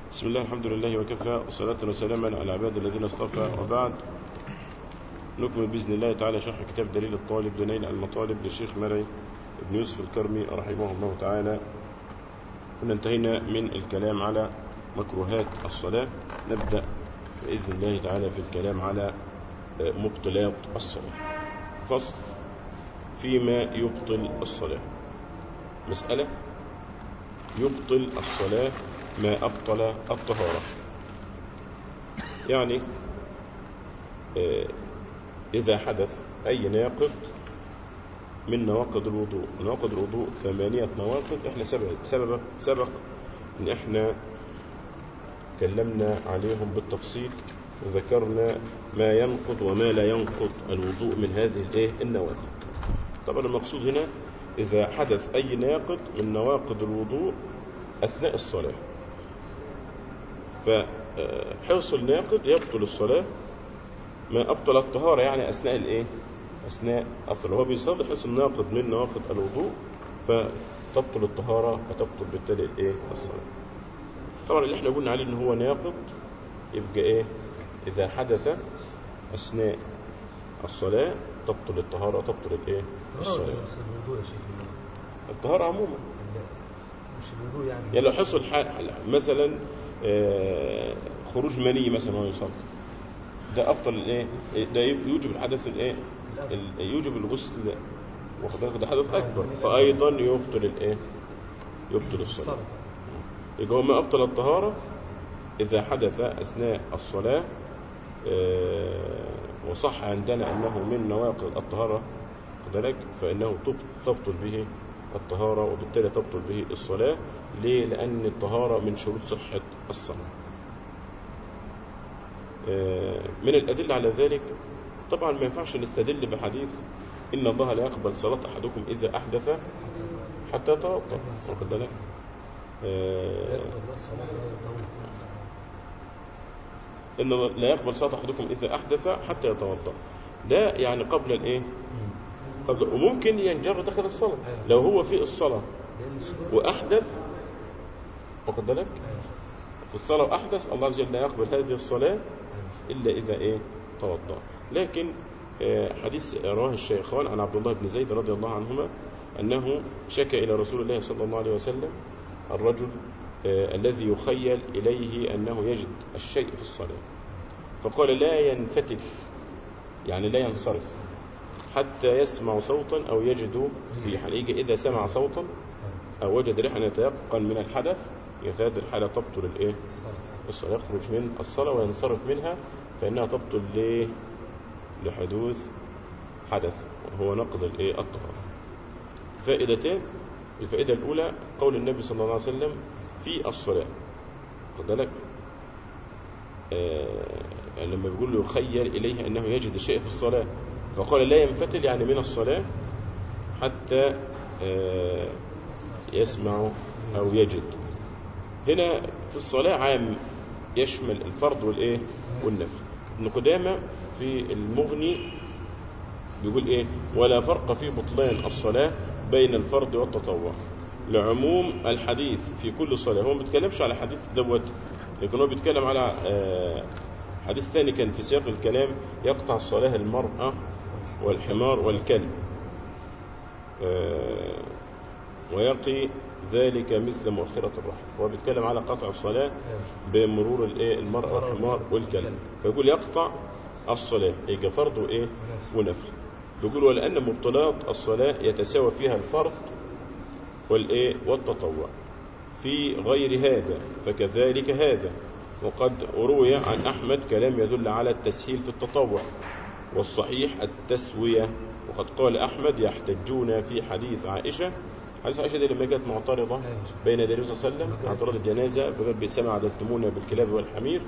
بسم الله الحمد لله وكفى والصلاة وسلاما على عباد الذين اصطفى وبعد نكمل بإذن الله تعالى شرح كتاب دليل الطالب دنيل المطالب للشيخ مرعي بن يوسف الكرمي رحمه الله تعالى كنا انتهينا من الكلام على مكروهات الصلاة نبدأ بإذن الله تعالى في الكلام على مبطلات الصلاة فصل فيما يبطل الصلاة مسألة يبطل الصلاة ما أبطل الطهارة يعني إذا حدث أي ناقض من نواقض الوضوء نواقض الوضوء ثمانية نواقض إحنا سبق, سبق, سبق إن إحنا تكلمنا عليهم بالتفصيل وذكرنا ما ينقض وما لا ينقض الوضوء من هذه الايه النواقض طبعا المقصود هنا إذا حدث أي ناقض من نواقض الوضوء أثناء الصلاة فحرص الناقض يبطل الصلاة ما أبطل الطهارة يعني أثناء الإيه؟ أثناء الصلاة هو بيصلي حرص الناقض من نواقض الوضوء فتبطل الطهارة فتبطل بالتالي الإيه؟ الصلاة طبعا اللي احنا قلنا عليه إن هو ناقض يبقى إيه؟ إذا حدث أثناء الصلاة تبطل الطهارة تبطل الإيه؟ الصلاة الوضوء يا شيخ الطهارة عموما مش الوضوء يعني يعني لو حصل حال مثلا آه، خروج مني مثلا وهو يصلي ده ابطل الايه ده يوجب الحدث الايه ال- يوجب الغسل واخد بالك ده حدث اكبر فايضا يبطل الايه يبطل الصلاه الصلاة يبقى هو ما ابطل الطهاره اذا حدث اثناء الصلاه آه، وصح عندنا انه من نواقض الطهاره خد بالك فانه تب- تبطل به الطهاره وبالتالي تبطل به الصلاه ليه لان الطهاره من شروط صحه الصلاه آه، من الادله على ذلك طبعا ما ينفعش نستدل بحديث ان الله لا يقبل صلاه احدكم اذا احدث حتى يتوضا واخد بالك آه، يقبل الصلاة لا يطول ان لا يقبل صلاه احدكم اذا احدث حتى يتوضا ده يعني قبل الايه قبل وممكن ينجر داخل الصلاه لو هو في الصلاه لأن الشروط واحدث واخد بالك في الصلاه واحدث الله عز وجل لا يقبل هذه الصلاه الا اذا ايه توضا لكن آه، حديث رواه الشيخان عن عبد الله بن زيد رضي الله عنهما انه شكى الى رسول الله صلى الله عليه وسلم الرجل آه، الذي يخيل اليه انه يجد الشيء في الصلاه فقال لا ينفتل يعني لا ينصرف حتى يسمع صوتا او يجد ريحا يجي اذا سمع صوتا او وجد ريحا يتيقن من الحدث في هذه الحاله تبطل الايه الصلاة الصلاة يخرج من الصلاة وينصرف منها فإنها تبطل ليه؟ لحدوث حدث وهو نقض الايه الطهارة فائدتين الفائدة الأولى قول النبي صلى الله عليه وسلم في الصلاة خد بالك آه لما بيقول له يخيل إليه أنه يجد الشيء في الصلاة فقال لا ينفتل يعني من الصلاة حتى آه يسمع أو يجد هنا في الصلاة عام يشمل الفرض والإيه والنفل ابن قدامة في المغني بيقول إيه ولا فرق في بطلان الصلاة بين الفرض والتطوع لعموم الحديث في كل صلاة هو ما بيتكلمش على حديث دوت لكن هو بيتكلم على آه، حديث ثاني كان في سياق الكلام يقطع الصلاة المرأة والحمار والكلب آه، ويقي ذلك مثل مؤخرة الرحم هو بيتكلم على قطع الصلاة بمرور الايه المرأة والحمار والكلب فيقول يقطع الصلاة يبقى فرض وايه ونفل بيقول ولأن مبطلات الصلاة يتساوى فيها الفرض والايه والتطوع في غير هذا فكذلك هذا وقد روي عن أحمد كلام يدل على التسهيل في التطوع والصحيح التسوية وقد قال أحمد يحتجون في حديث عائشة حديث عائشة دي لما كانت معترضة بين النبي صلى الله عليه وسلم اعتراض الجنازة فقال بئس ما عدلتمونا بالكلاب والحمير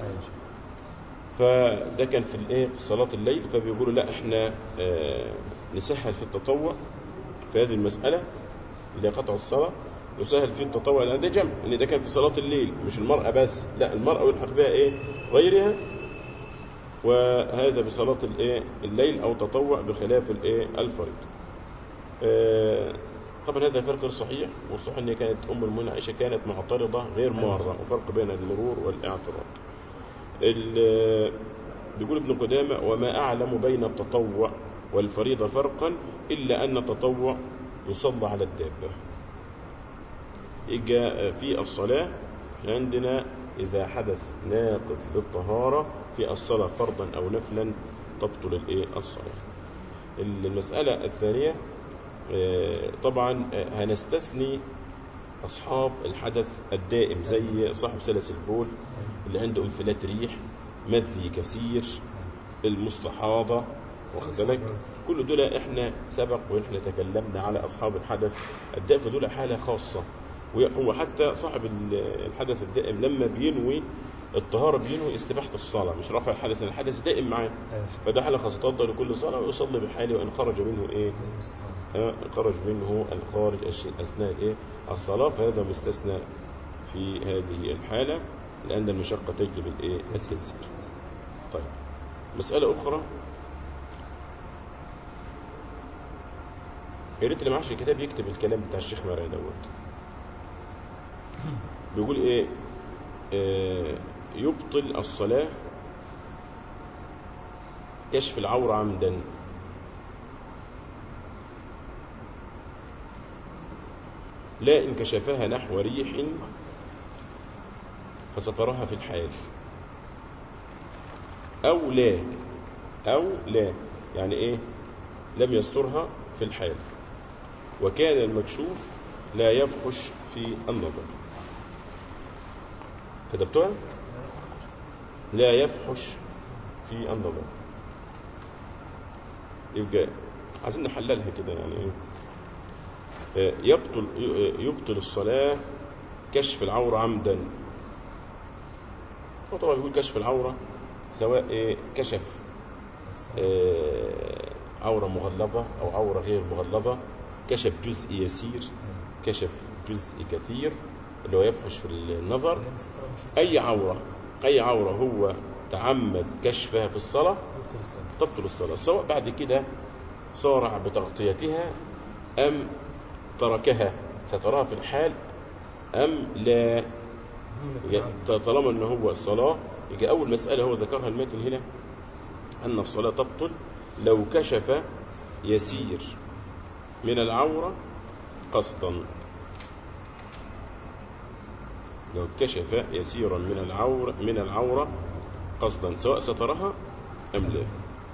فده كان في الايه في صلاة الليل فبيقولوا لا احنا آه نسهل في التطوع في هذه المسألة اللي هي قطع الصلاة نسهل في التطوع لأن ده جمع ان ده كان في صلاة الليل مش المرأة بس لا المرأة يلحق بها ايه غيرها وهذا بصلاة الايه الليل او تطوع بخلاف الايه الفريض آه طبعا هذا فرق غير صحيح والصحيح ان كانت ام المؤمنين عائشه كانت معترضه غير ماره وفرق بين المرور والاعتراض ال- بيقول ابن قدامه وما اعلم بين التطوع والفريضه فرقا الا ان التطوع يصلى على الدابه يجي في الصلاه عندنا اذا حدث ناقض للطهاره في الصلاه فرضا او نفلا تبطل الايه الصلاه المساله الثانيه آه، طبعا آه، هنستثني أصحاب الحدث الدائم زي صاحب سلس البول اللي عنده انفلات ريح مذي كثير المستحاضة واخد بالك كل دول احنا سبق واحنا تكلمنا على أصحاب الحدث الدائم فدول حالة خاصة وهو حتى صاحب ال- الحدث الدائم لما بينوي الطهارة بينوي استباحة الصلاة مش رفع الحدث لأن الحدث دائم معاه أيوة. فده حالة خاصة تفضل لكل صلاة ويصلي بحاله وإن خرج منه إيه زي المستحاضة آه، خرج منه الخارج أش- أثناء إيه؟ الصلاة فهذا مستثنى في هذه الحالة لأن المشقة تجلب الإيه؟ التيسير. طيب مسألة أخرى يا ريت اللي معاش الكتاب يكتب الكلام بتاع الشيخ مرعي دوت بيقول إيه؟ آه يبطل الصلاة كشف العورة عمدا لا إن كشفها نحو ريح فستراها في الحال أو لا أو لا يعني إيه لم يسترها في الحال وكان المكشوف لا يفحش في النظر كتبتها لا يفحش في النظر يبقى عايزين نحللها كده يعني ايه آه، يبطل يبطل الصلاة كشف العورة عمدا هو طبعا بيقول كشف العورة سواء إيه كشف آه، عورة مغلظة أو عورة غير مغلظة كشف جزء يسير كشف جزء كثير اللي هو يفحش في النظر لأن الستارة مش أي عورة أي عورة هو تعمد كشفها في الصلاة يبطل الصلاة تبطل الصلاة سواء بعد كده صارع بتغطيتها أم تركها ستراها في الحال أم لا المهم يجي- يكون طالما أنه هو الصلاة يجي أول مسألة هو ذكرها المتن هنا أن الصلاة تبطل لو كشف يسير من العورة قصدا لو كشف يسيرا من العورة من العورة قصدا سواء سترها أم لا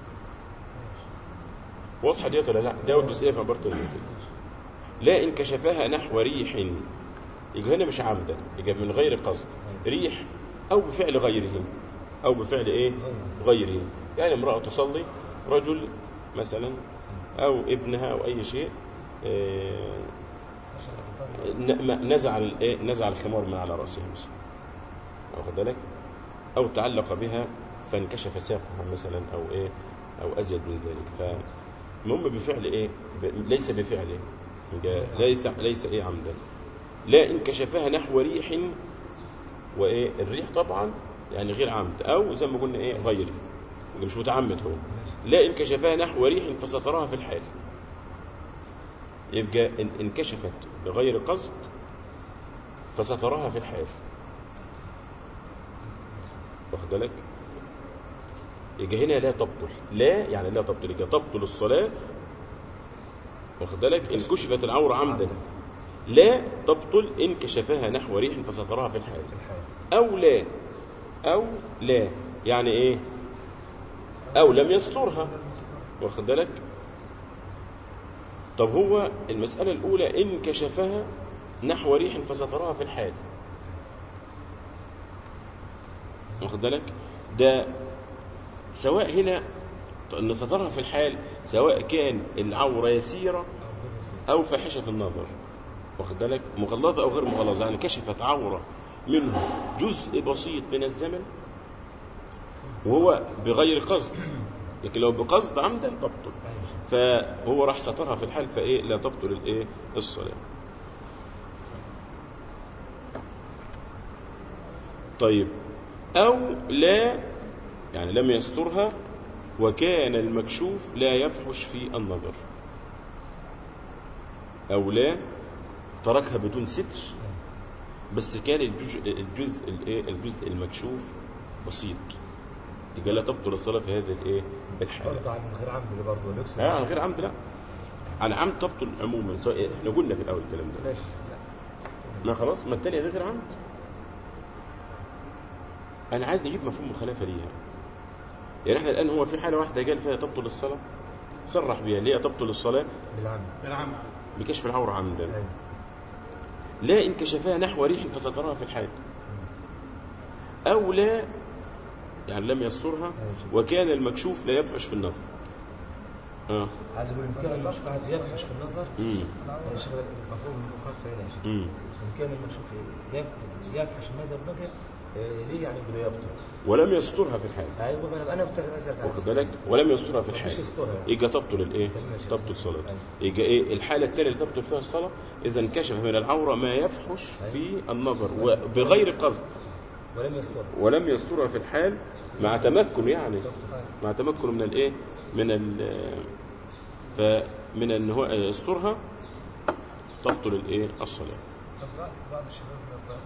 واضحة دي ولا لا؟ ده الجزئية في عبارة المتن لا إن كشفها نحو ريح يبقى هنا مش عمدا يبقى من غير قصد ريح أو بفعل غيره أو بفعل إيه غيره يعني امرأة تصلي رجل مثلا أو ابنها أو أي شيء آه، عشان الغطاء ن- م- نزع ال- إيه؟ نزع الخمار من على رأسها مثلا واخد بالك أو تعلق بها فانكشف ساقها مثلا أو إيه أو أزيد من ذلك فالمهم بفعل إيه ب- ليس بفعل إيه يبقى ليس ليس إيه عمدا لا إن كشفها نحو ريح وإيه الريح طبعا يعني غير عمد أو زي ما قلنا إيه غيره يبقى مش متعمد هو لا إن كشفها نحو ريح فستراها في الحال يبقى إن انكشفت بغير قصد فستراها في الحال واخد بالك يبقى هنا لا تبطل لا يعني لا تبطل يبقى تبطل الصلاة واخد بالك إن كشفت العورة عمدا لا تبطل إن كشفها نحو ريح فستراها في الحال في الحال أو لا أو لا يعني إيه أو لم يسترها واخد بالك طب هو المسألة الأولى إن كشفها نحو ريح فستراها في الحال واخد بالك ده سواء هنا ان سترها في الحال سواء كان العورة يسيرة أو غير يسير أو فاحشة في النظر واخد بالك مغلظة أو غير مغلظة يعني كشفت عورة منه جزء بسيط من الزمن وهو بغير قصد لكن لو بقصد عمدا تبطل أيوة. فهو راح سترها في الحال فايه لا تبطل الايه الصلاه طيب او لا يعني لم يسترها وكان المكشوف لا يفحش في النظر أو لا تركها بدون ستر بس كان الجزء الجزء الايه الجزء المكشوف بسيط يبقى لا تبطل الصلاة في هذه الايه الحالة برضه عن غير عمد اللي برضه اللي يكسر اه غير عمد لا عن عمد تبطل عموما سواء احنا قلنا في الاول الكلام ده ماشي ما خلاص ما التانية دي غير عمد انا عايز نجيب مفهوم مخالفه ليها يعني احنا الان هو في حاله واحده قال فيها تبطل الصلاه صرح بها ليه تبطل الصلاه بالعمد بالعمد بكشف العوره عمدا ايوه لا ان كشفها نحو ريح فسترها في الحال او لا يعني لم يسترها وكان المكشوف لا يفحش في النظر اه عايز اقول ان كان المكشوف قاعد يفحش في النظر امم انا شايف مفهوم المخالفه هنا يا شيخ امم ان كان المكشوف يف- يفحش المذهب بقى آه، ليه يعني بده يبطل ولم يسترها في الحال ايوه انا انا كنت عايز ارجع واخد بالك ولم يسترها في مفيش الحال يسترها. يجي تبطل الايه تمام يا شيخ. تبطل الصلاه أيوة. يجي ايه الحاله الثانيه اللي تبطل فيها الصلاه اذا انكشف من العوره ما يفحش في النظر وبغير قصد ولم يستر ولم يسترها في الحال مع تمكن يعني مع تمكن من الايه من ال فمن ان هو يسترها تبطل الايه الصلاه طب بعض بعض الشباب لما-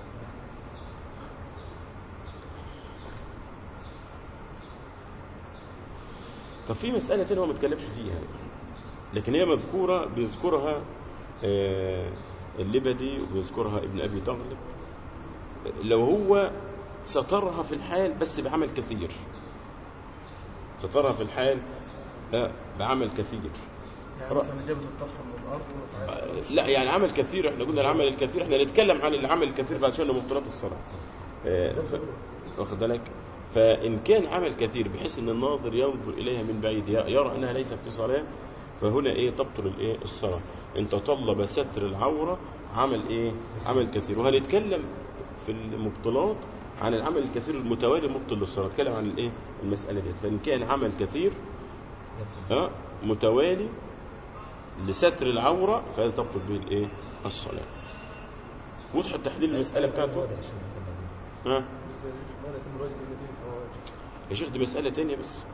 طب في مسألة تانية هو ما اتكلمش فيها لكن هي مذكورة بيذكرها آه، اللبدي وبيذكرها ابن أبي تغلب لو هو سترها في الحال بس بعمل كثير سترها في الحال آه، بعمل كثير يعني مثلا جابت الطرحه من الارض ورفعتها آه، لا يعني عمل كثير احنا قلنا العمل الكثير احنا نتكلم عن العمل الكثير بعد شويه مبطلات الصلاه آه، ف- واخد بالك فان كان عمل كثير بحيث ان الناظر ينظر اليها من بعيد ي- يرى انها ليست في صلاه فهنا ايه تبطل الايه الصلاه ان تطلب ستر العوره عمل ايه عمل كثير وهنتكلم في المبطلات عن العمل الكثير المتوالي مبطل للصلاه نتكلم عن الايه المساله دي فان كان عمل كثير ها متوالي لستر العورة فهذا تبطل به الايه الصلاة وضح التحديد المسألة بتاعته واضح يا شيخ الكلام ده. ها بس ما لا يتم الواجب الا به فهو واجب يا شيخ دي مسألة تانية بس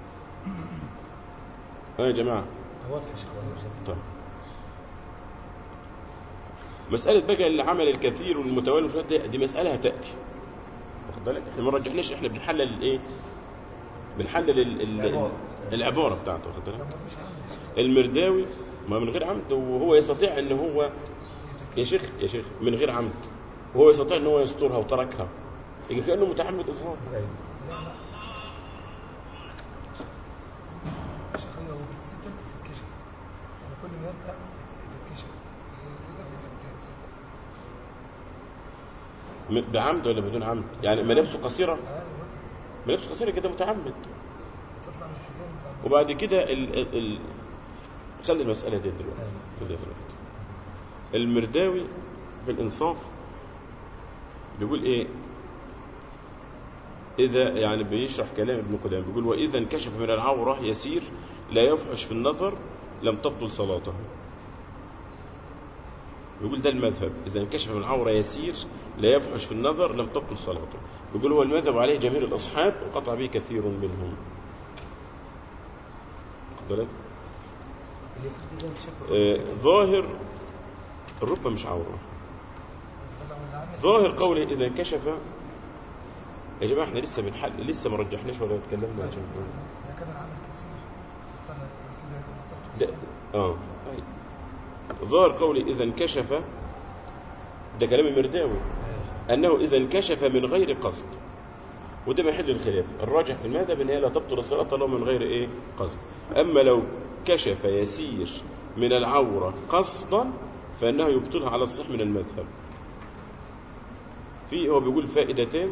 ها يا جماعة واضح يا شيخ والله. طيب مسألة بقى اللي عمل الكثير والمتوالي والشهاد دي, دي مسألة هتأتي واخد بالك احنا ما رجحناش احنا بنحلل الايه بنحلل ال- ال- العبارة. العبارة بتاعته واخد بالك طب ما فيش عمد يا شيخ. المرداوي ما من غير عمد وهو يستطيع ان هو يا شيخ يا شيخ من غير عمد وهو يستطيع ان هو يسترها وتركها يبقى كانه متعمد اظهار ايوه لا لا يا شيخ هي هو بتتستر بتتكشف يعني كل ما يرجع تتكشف يبقى في تتستر م- بعمد ولا بدون عمد يعني ملابسه قصيره ايوه مثلا ملابسه قصيره كده متعمد تطلع من الحزام بتاع وبعد كده ال... ال... ال... خلي المساله دي دلوقتي خليها دلوقتي المرداوي في الانصاف بيقول ايه إذا يعني بيشرح كلام ابن قدامة بيقول وإذا انكشف من العورة يسير لا يفحش في النظر لم تبطل صلاته بيقول ده المذهب إذا انكشف من العورة يسير لا يفحش في النظر لم تبطل صلاته بيقول هو المذهب عليه جماهير الأصحاب وقطع به كثير منهم واخد بالك؟ اليسير دي زي ما شاف آه، ظاهر الركبة مش عورة طبعا العمل ظاهر قوله إذا انكشف يا جماعة احنا لسه بنحل لسه ما رجحناش ولا اتكلمنا عشان اذا كان العمل كثير في الصلاه كده يبقى ما ده تبطل اه أي. ظاهر قوله إذا انكشف ده كلام المرداوي أنه إذا انكشف من غير قصد وده محل الخلاف الراجح في المذهب ان هي لا تبطل الصلاه طالما من غير ايه قصد اما لو كشف يسير من العوره قصدا فانه يبطلها على الصح من المذهب في هو بيقول فائدتان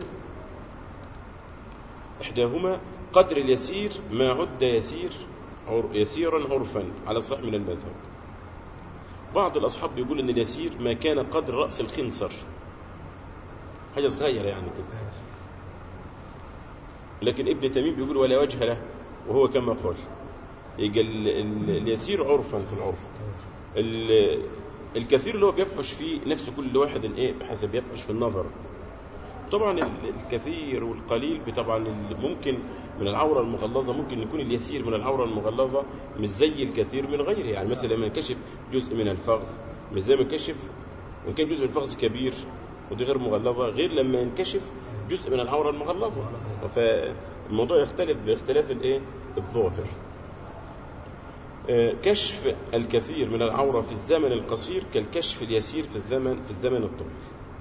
احداهما قدر اليسير ما عد يسير عر يسيرا عرفا على الصح من المذهب بعض الاصحاب بيقول ان اليسير ما كان قدر راس الخنصر حاجه صغيره يعني كده لكن ابن تميم بيقول ولا وجه له وهو كما قال يجي ال- ال- اليسير عرفا في العرف ال- الكثير اللي هو بيفحش فيه نفس كل واحد ايه بحسب يفحش في النظر طبعا ال- الكثير والقليل طبعا ال- ممكن من العورة المغلظة ممكن يكون اليسير من العورة المغلظة مش زي الكثير من غيره يعني مثلا لما ينكشف جزء من الفخذ مش زي ما ينكشف وإن كان جزء من الفخذ كبير ودي غير مغلظة غير لما ينكشف جزء من العورة المغلظة فالموضوع يختلف باختلاف الايه الظاهر آه، كشف الكثير من العورة في الزمن القصير كالكشف اليسير في الزمن في الزمن الطويل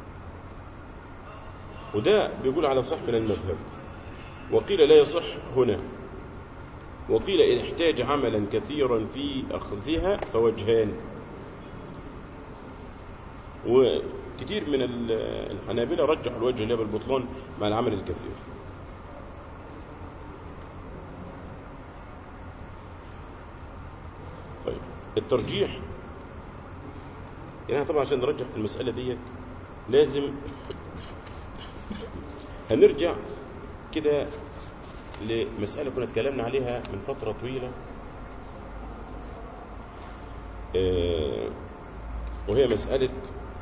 وده بيقول على صح من المذهب وقيل لا يصح هنا وقيل إن احتاج عملا كثيرا في أخذها فوجهان وكثير من ال- الحنابلة رجحوا الوجه اللي هو بالبطلان مع العمل الكثير طيب الترجيح يعني طبعا عشان نرجح في المسألة ديت لازم هنرجع كده لمسألة كنا اتكلمنا عليها من فترة طويلة آه، وهي مسألة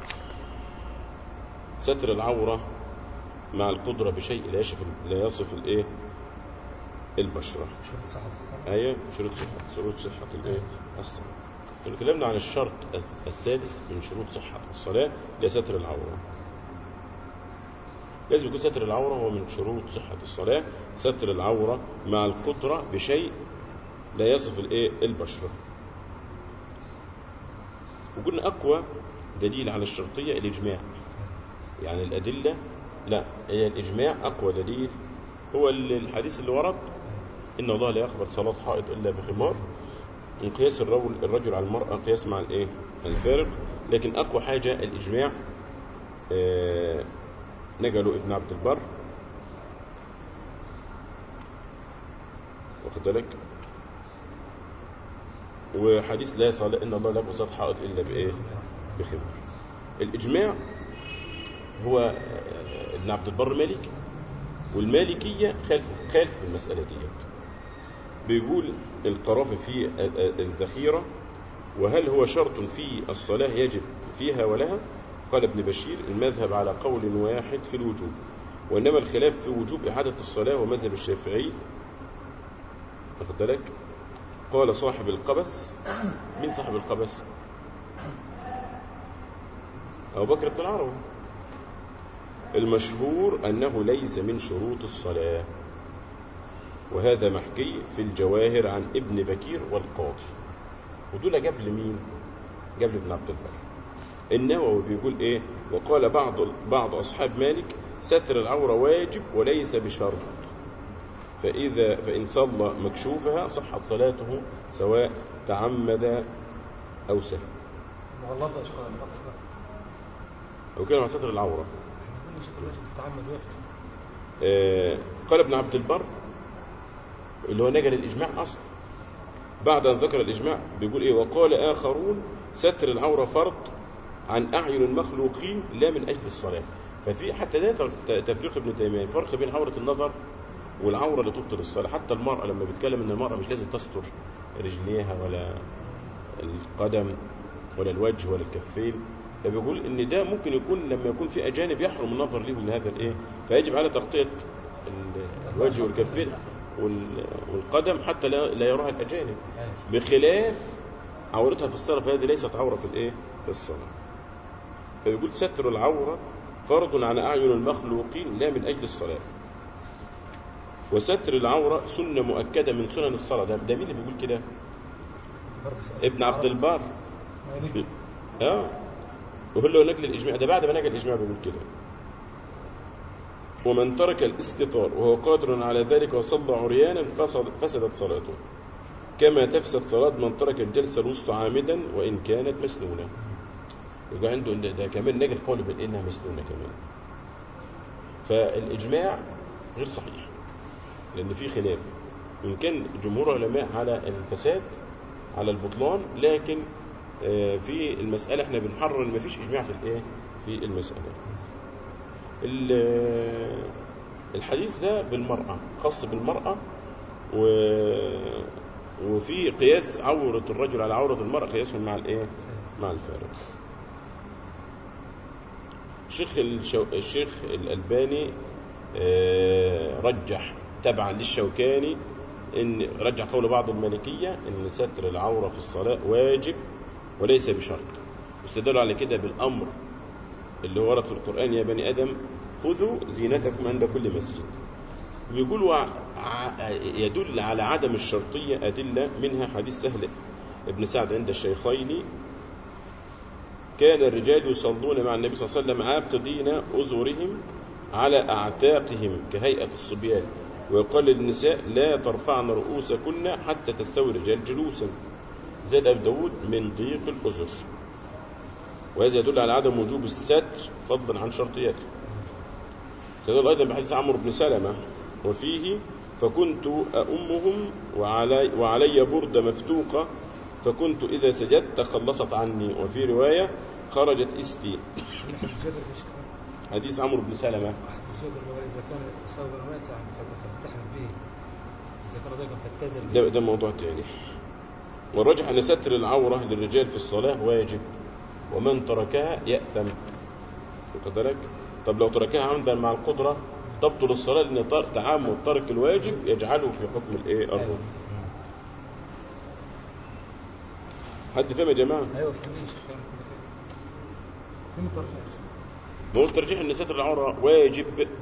ستر العورة مع القدرة بشيء لا يصف لا يصف الايه البشرة شوف صحة الصلاة أيوة شروط صحة شروط صحة الإيه؟ الصلاة. كنا اتكلمنا عن الشرط السادس من شروط صحة الصلاة لستر العورة. لازم يكون ستر العورة هو من شروط صحة الصلاة ستر العورة مع القدرة بشيء لا يصف الإيه؟ البشرة. وقلنا أقوى دليل على الشرطية الإجماع. يعني الأدلة لا هي الإجماع أقوى دليل هو الحديث اللي ورد إن الله لا يقبل صلاة حائط إلا بخمار من قياس الرجل الرجل على المرأة قياس مع الإيه؟ الفارق لكن أقوى حاجة الإجماع آه نقله ابن عبد البر واخد بالك وحديث لا صلاة إن الله لا يقبل صلاة حائط إلا بإيه؟ بخمار الإجماع هو آه، ابن عبد البر مالكي والمالكية خالف خالف في المسألة ديت بيقول القرافة في الذخيرة وهل هو شرط في الصلاة يجب فيها ولها قال ابن بشير المذهب على قول واحد في الوجوب وإنما الخلاف في وجوب إعادة الصلاة ومذهب الشافعي واخد بالك قال صاحب القبس مين صاحب القبس أبو بكر بن العربي المشهور أنه ليس من شروط الصلاة وهذا محكي في الجواهر عن ابن بكير والقاضي ودول قبل مين قبل ابن عبد البر النووي بيقول ايه وقال بعض بعض اصحاب مالك ستر العوره واجب وليس بشرط فاذا فان صلى مكشوفها صحت صلاته سواء تعمد او سهى مغلظة يا شيخ ولا مغلظة؟ او كلام عن ستر العوره احنا قلنا شيخ الواجب تتعمد وقت آه، قال ابن عبد البر اللي هو نقل الإجماع أصلا بعد أن ذكر الإجماع بيقول إيه وقال آخرون ستر العورة فرض عن أعين المخلوقين لا من أجل الصلاة ففي حتى ده ت- تفريق ابن تيمية فرق بين عورة النظر والعورة اللي تبطل الصلاة حتى المرأة لما بيتكلم إن المرأة مش لازم تستر رجليها ولا القدم ولا الوجه ولا الكفين فبيقول ان ده ممكن يكون لما يكون في اجانب يحرم النظر لهم من هذا الايه فيجب على تغطيه ال- الوجه والكفين وال- والقدم حتى لا لا يراها الاجانب بخلاف عورتها في الصلاه فهذه ليست عوره في الايه في الصلاه فبيقول ستر العوره فرض على اعين المخلوقين لا من اجل الصلاه وستر العوره سنه مؤكده من سنن الصلاه ده, ده مين اللي بيقول كده برضه سؤال. ابن عبد البر مالك اه وهو له نقل الاجماع ده بعد ما نقل الاجماع بيقول كده ومن ترك الاستطار وهو قادر على ذلك وصلى عريانا فسد فسدت صلاته كما تفسد صلاة من ترك الجلسة الوسطى عامدا وإن كانت مسنونة يبقى عنده ده, ده كمان نقل قول بأنها مسنونة كمان فالإجماع غير صحيح لأن في خلاف وإن كان جمهور العلماء على الفساد على البطلان لكن آه، في المسألة احنا بنحرر ان مفيش إجماع في الإيه؟ في المسألة. ال- الحديث ده بالمرأة خاص بالمرأة و وفي قياس عورة الرجل على عورة المرأة قياسهم مع الإيه؟ مع الفارق. الشيخ الشو... الشيخ الألباني آه، رجح تبعا للشوكاني ان رجح قول بعض المالكية ان ستر العورة في الصلاة واجب وليس بشرط واستدلوا على كده بالأمر اللي هو ورد في القرآن يا بني آدم خذوا زينتكم عند كل مسجد بيقولوا ع- يدل على عدم الشرطية أدلة منها حديث سهل ابن سعد عند الشيخين كان الرجال يصلون مع النبي صلى الله عليه وسلم عاقدين أزرهم على أعتاقهم كهيئة الصبيان ويقال للنساء لا ترفعن رؤوسكن حتى تستوي الرجال جلوسا زاد أبو داود من ضيق الأزر وهذا يدل على عدم وجوب الستر فضلا عن شرطيته كذلك أيضا بحديث عمرو بن سلمة وفيه فكنت أؤمهم وعلي, وعلي بردة مفتوقة فكنت إذا سجدت تخلصت عني وفي رواية خرجت إستي من حديث جابر يا شيخ حديث عمرو بن سلمة حديث جابر اللي هو اذا كان ثوبا واسعا فلتحف به اذا كان ضيقا فاتزر به ده, ده موضوع تاني والراجح أن ستر العورة للرجال في الصلاة واجب ومن تركها يأثم واخد بالك طب لو تركها عمدا مع القدرة تبطل الصلاة لأن تر- تعامد ترك الواجب يجعله في حكم الإيه الركن حد فاهم يا جماعة ايوه فهمت فاهم فين الترجيح؟ نقول ترجيح ان ستر العوره واجب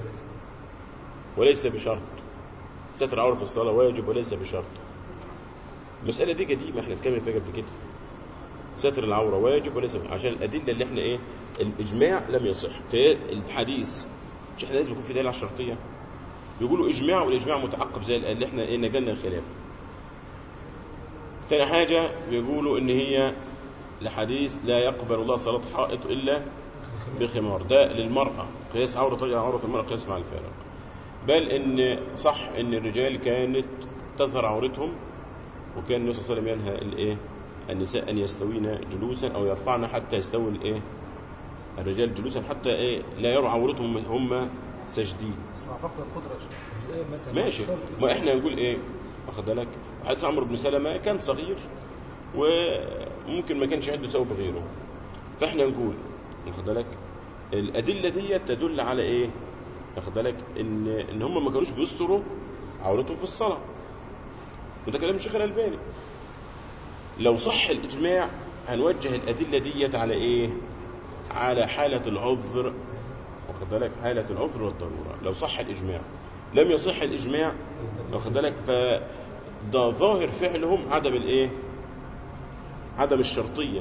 وليس بشرط ستر العوره في الصلاه واجب وليس بشرط المساله دي قديمه احنا اتكلمنا فيها قبل كده ستر العوره واجب وليس بشرط. عشان الادله اللي احنا ايه الاجماع لم يصح في الحديث مش احنا لازم يكون في دليل على الشرطيه بيقولوا اجماع والاجماع متعقب زي اللي احنا ايه نجلنا الخلاف تاني حاجه بيقولوا ان هي لحديث لا يقبل الله صلاه حائط الا بخمار ده للمرأة قياس عورة رجل على عورة المرأة قياس مع الفارق بل ان صح ان الرجال كانت تظهر عورتهم وكان النبي صلى الله عليه وسلم ينهى الايه النساء ان يستوين جلوسا او يرفعن حتى يستوي الايه الرجال جلوسا حتى ايه لا يروا عورتهم هم ساجدين اسمع فقد القدرة يا شيخ زي مثلا ماشي ما احنا نقول ايه واخد بالك حديث عمرو بن سلمة كان صغير وممكن ما كانش عنده ثوب غيره فاحنا نقول واخد بالك الادله دي تدل على ايه واخد بالك ان ان هم ما كانوش بيستروا عورتهم في الصلاه وده كلام الشيخ الالباني لو صح الاجماع هنوجه الادله ديت على ايه على حاله العذر واخد بالك حاله العذر والضروره لو صح الاجماع لم يصح الاجماع واخد بالك فده ظاهر فعلهم عدم الايه عدم الشرطيه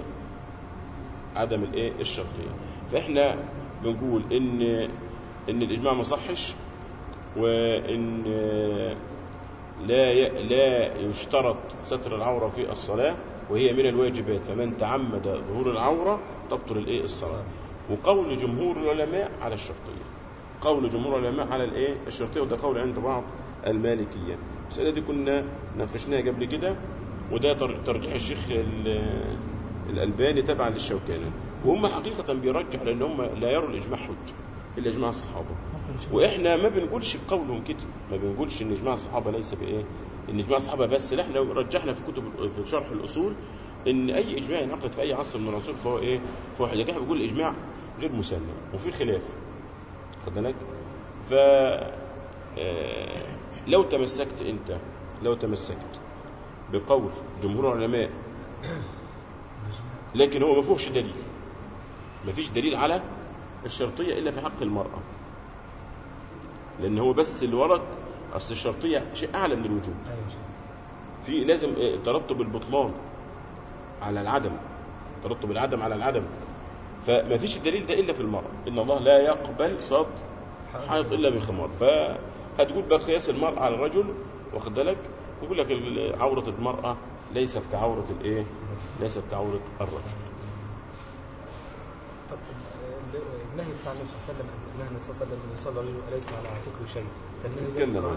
عدم الايه الشرطيه فاحنا بنقول ان ان الاجماع ما صحش وان لا ي- لا يشترط ستر العوره في الصلاه وهي من الواجبات فمن تعمد ظهور العوره تبطل الايه الصلاه وقول جمهور العلماء على الشرطيه قول جمهور العلماء على الايه الشرطيه وده قول عند بعض المالكيه المساله دي كنا ناقشناها قبل كده وده تر- ترجيح الشيخ ال- الالباني تبعا للشوكاني وهم حقيقه بيرجح لان هم لا يروا الاجماع حجه الا اجماع الصحابه واحنا ما بنقولش بقولهم كده ما بنقولش ان اجماع الصحابه ليس بايه ان اجماع الصحابه بس لا احنا رجحنا في كتب في شرح الاصول ان اي اجماع ينعقد في اي عصر من العصور فهو ايه فهو حجه احنا بنقول الاجماع غير مسلم وفي خلاف خد بالك ف آه، لو تمسكت انت لو تمسكت بقول جمهور العلماء لكن هو ما فيهوش دليل ما فيش دليل على الشرطية إلا في حق المرأة لأن هو بس اللي ورد أصل الشرطية شيء أعلى من الوجوب ايوه شيخ. في لازم آه، ترتب البطلان على العدم ترتب العدم على العدم فما فيش الدليل ده إلا في المرأة إن الله لا يقبل صد حائط إلا بخمار فهتقول بقى قياس المرأة على الرجل واخد بالك يقول لك ال- عورة المرأة ليست كعورة الإيه ليست كعورة الرجل طب ال- النهي بتاع النبي صلى الله عليه وسلم نهى النبي صلى الله عليه وسلم ان يصلي الرجل وليس على عاتقه شيء فالنهي ده نتكلم يقع- عنه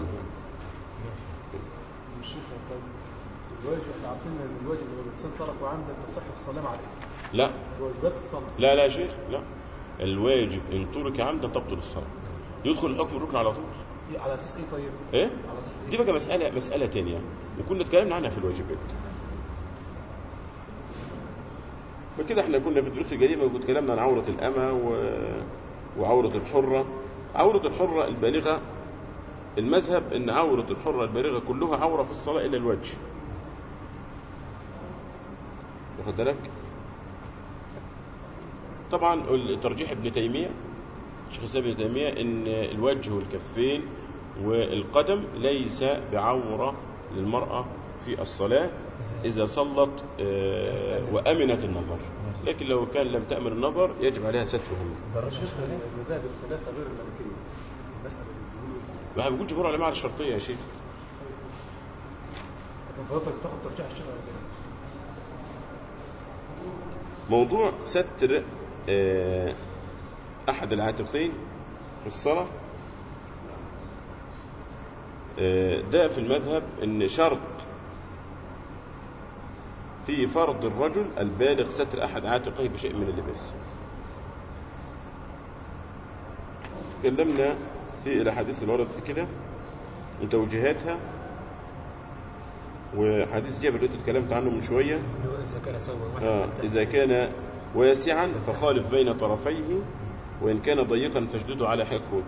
الشيخ طيب الواجب احنا عارفين ان الواجب لو الانسان تركه عمدا تصح الصلاه مع الاثم لا واجبات الصلاه لا لا يا شيخ لا الواجب ان ترك عمدا تبطل الصلاه يدخل حكم الركن على طول إيه على اساس ايه طيب؟ ايه على اساس ايه؟ دي بقى مساله مساله تانية وكنا اتكلمنا عنها في الواجبات بكده احنا كنا في الدروس القديمه واتكلمنا عن عوره الامه و... وعورة الحرة عورة الحرة البالغة المذهب ان عورة الحرة البالغة كلها عورة في الصلاة الا الوجه واخد بالك طبعا ترجيح ابن تيمية شيخ الاسلام ابن تيمية ان الوجه والكفين والقدم ليس بعورة للمرأة في الصلاة إذا صلت آه، وأمنت النظر لكن لو كان لم تأمن النظر يجب عليها سترهم درجة المذاهب الثلاثة غير المالكية المسألة اللي بيقولوا ما بيقول جمهور العلماء على الشرطية يا شيخ لكن فضلتك تاخد ترجيح الشرع كده موضوع ستر آه، أحد العاتقين في الصلاة آه، ده في المذهب إن شرط في فرض الرجل البالغ ستر أحد عاتقيه بشيء من اللباس تكلمنا في الأحاديث اللي وردت في كده وتوجيهاتها وحديث جابر اللي اتكلمت عنه من شويه اللي هو إذا كان سوى واحد آه من إذا كان واسعا فخالف بين طرفيه وإن كان ضيقا فاشدده على حقوك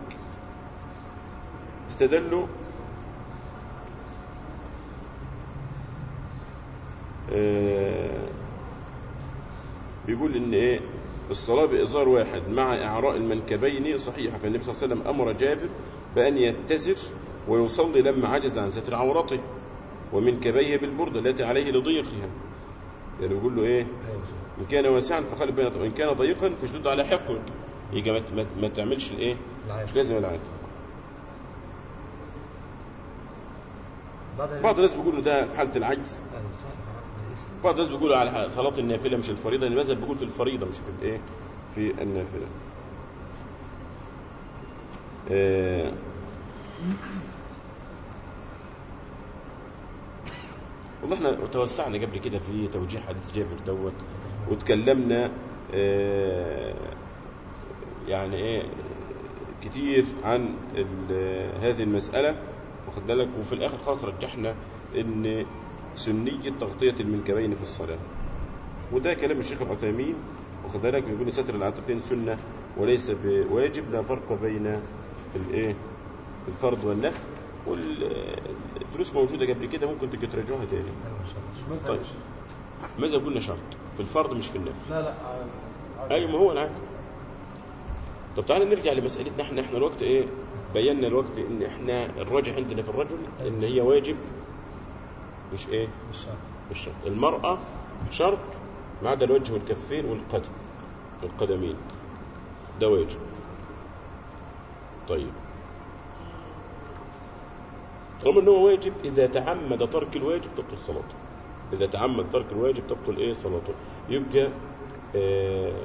استدلوا آه بيقول إن إيه الصلاة بإزار واحد مع إعراء المنكبين صحيحة فالنبي صلى الله عليه وسلم أمر جابر بأن يتزر ويصلي لما عجز عن ستر عورته ومنكبيه بالبردة التي عليه لضيقها يعني بيقول له إيه إن كان واسعا فخالف بين وإن كان ضيقا فاشدد على حقك يجي ما, ما, ما تعملش الإيه العادة. مش لازم العادة بعض بعض الناس بيقولوا ده في حالة العجز أيوة صح عرفت من الاسم بعض الناس بيقولوا على صلاة النافلة مش الفريضة المذهب بيقول في الفريضة مش في الإيه في النافلة آه والله احنا توسعنا قبل كده في توجيه حديث جابر دوت وتكلمنا آه يعني ايه كتير عن ال- هذه المسألة واخد بالك وفي الآخر خلاص رجحنا إن سنية تغطية المنكبين في الصلاة وده كلام الشيخ العثيمين واخد بالك بيقول ستر العاتقين سنة وليس بواجب لا فرق بين الايه الفرض والنفل والدروس موجودة قبل كده ممكن تجي تراجعوها تاني أيوة إن شاء الله طيب ماذا قلنا شرط في الفرض مش في النفل لا لا آه، ايوه ما هو انا عارف طب تعالى نرجع لمسألتنا احنا احنا الوقت ايه بينا الوقت ان احنا الراجح عندنا في الرجل ان هي واجب مش ايه مش شرط مش شرط المرأة شرط ما عدا الوجه والكفين والقدم والقدمين ده واجب طيب طالما ان هو واجب اذا تعمد ترك الواجب تبطل صلاته اذا تعمد ترك الواجب تبطل ايه صلاته يبقى آه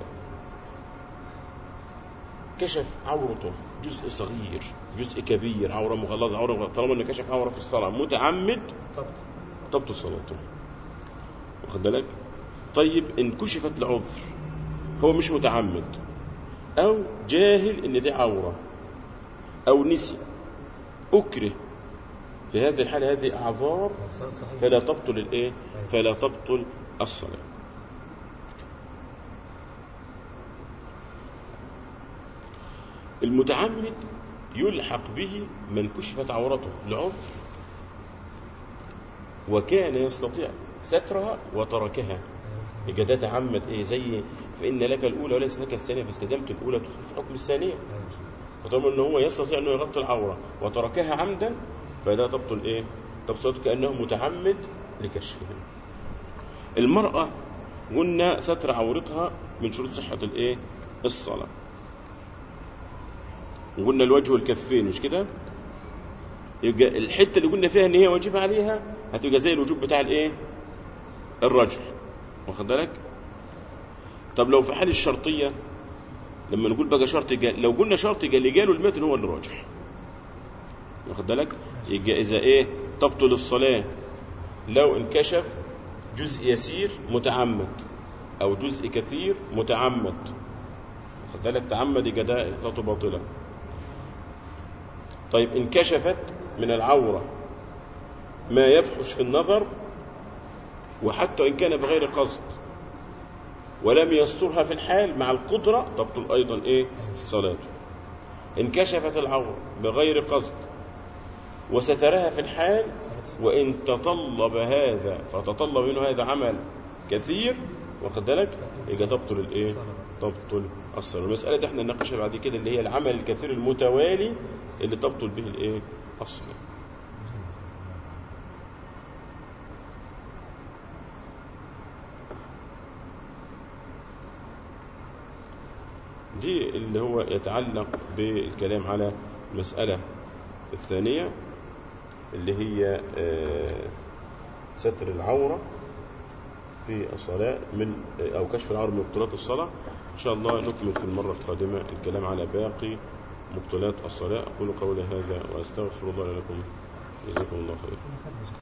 كشف عورته جزء صغير جزء كبير عوره مغلظه عوره مغلظة. طالما انه كشف عوره في الصلاه متعمد طبط تبطل صلاته واخد بالك طيب ان كشفت العذر هو مش متعمد او جاهل ان دي عوره او نسي اكره في هذه الحاله هذه اعذار صلاة صحيح فلا تبطل الايه فلا تبطل الصلاه المتعمد يلحق به من كشفت عورته لعذر وكان يستطيع سترها وتركها يبقى ده تعمد ايه زي فان لك الاولى وليس لك الثانيه فاستدمت الاولى تدخل في حكم الثانيه أيوة إن شاء الله. فطالما ان هو يستطيع انه يغطي العوره وتركها عمدا فده تبطل ايه؟ تبطل كانه متعمد لكشفها. المراه قلنا ستر عورتها من شروط صحه الايه؟ الصلاه. وقلنا الوجه والكفين مش كده؟ يبقى الحته اللي قلنا فيها ان هي واجبه عليها هتبقى زي الوجوب بتاع الايه؟ الرجل. واخد بالك؟ طب لو في حال الشرطيه لما نقول بقى شرط جال لو قلنا شرط جال اللي جاله المتن هو اللي راجح واخد بالك يبقى اذا ايه تبطل الصلاه لو انكشف جزء يسير متعمد او جزء كثير متعمد واخد بالك تعمد يبقى ده صلاته باطله طيب انكشفت من العوره ما يفحش في النظر وحتى ان كان بغير قصد ولم يسترها في الحال مع القدرة تبطل أيضا إيه صلاته انكشفت العورة بغير قصد وسترها في الحال وإن تطلب هذا فتطلب منه هذا عمل كثير واخد بالك يبقى تبطل الايه تبطل الصلاة المسألة دي احنا نناقشها بعد كده اللي هي العمل الكثير المتوالي اللي تبطل به الايه الصلاة دي اللي هو يتعلق بالكلام على المسألة الثانية اللي هي آه، ستر العورة في الصلاة من أو كشف العورة من مبطلات الصلاة إن شاء الله نكمل في المرة القادمة الكلام على باقي مبطلات الصلاة أقول قولي هذا وأستغفر الله لكم جزاكم الله خيرا